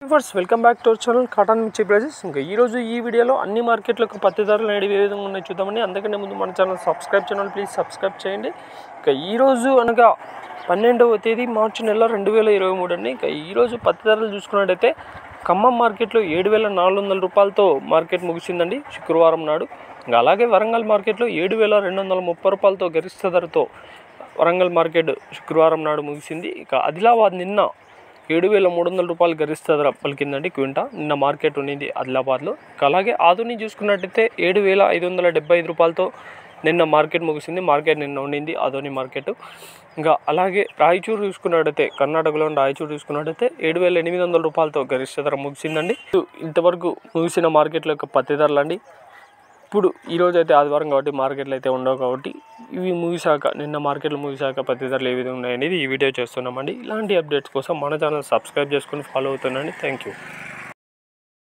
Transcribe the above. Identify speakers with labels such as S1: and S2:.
S1: first welcome back to our channel cotton mirchi prices ఇంకా ఈరోజు ఈ వీడియోలో అన్ని మార్కెట్లకు పత్తి ధరలు అనేవి ఏ విధంగా ఉన్నాయో చూద్దామండి అందుకనే ముందు మన channel subscribe channel please subscribe చేయండి ఇంకా ఈరోజు అనగా పన్నెండవ తేదీ మార్చి నెల రెండు వేల ఇరవై మూడు అండి ఇంకా ఈరోజు పత్తి ధరలు చూసుకున్నట్టయితే ఖమ్మం మార్కెట్లో ఏడు వేల నాలుగు వందల రూపాయలతో మార్కెట్ ముగిసిందండి శుక్రవారం నాడు ఇంకా అలాగే వరంగల్ మార్కెట్లో ఏడు వేల రెండు వందల ముప్పై రూపాయలతో గరిష్ట ధరతో వరంగల్ మార్కెట్ శుక్రవారం నాడు ముగిసింది ఇక ఆదిలాబాద్ నిన్న ఏడు వేల మూడు వందల రూపాయలు గరిష్ట ధర పలికిందండి క్వింటా నిన్న మార్కెట్ ఉండింది ఆదిలాబాద్లో ఇక అలాగే ఆధుని చూసుకున్నట్టయితే ఏడు వేల ఐదు వందల డెబ్బై ఐదు రూపాయలతో నిన్న మార్కెట్ ముగిసింది మార్కెట్ నిన్న ఉండింది ఆధోని మార్కెట్ ఇంకా అలాగే రాయచూరు చూసుకున్నట్టయితే కర్ణాటకలోని రాయచూరు చూసుకున్నట్టయితే ఏడు వేల ఎనిమిది వందల రూపాయలతో గరిష్ట ధర ముగిసిందండి ఇంతవరకు ముగిసిన మార్కెట్ల యొక్క పత్తి ధరలు అండి ఇప్పుడు ఈరోజు అయితే ఆదివారం కాబట్టి మార్కెట్లు అయితే ఉండవు కాబట్టి ఇవి ముగిశాక నిన్న మార్కెట్లు ముగిశాక పత్తి ధరలు ఏ విధంగా ఉన్నాయనేది ఈ వీడియో చేస్తున్నామండి ఇలాంటి అప్డేట్స్ కోసం మన ఛానల్ సబ్స్క్రైబ్ చేసుకొని ఫాలో అవుతుండండి థ్యాంక్ యూ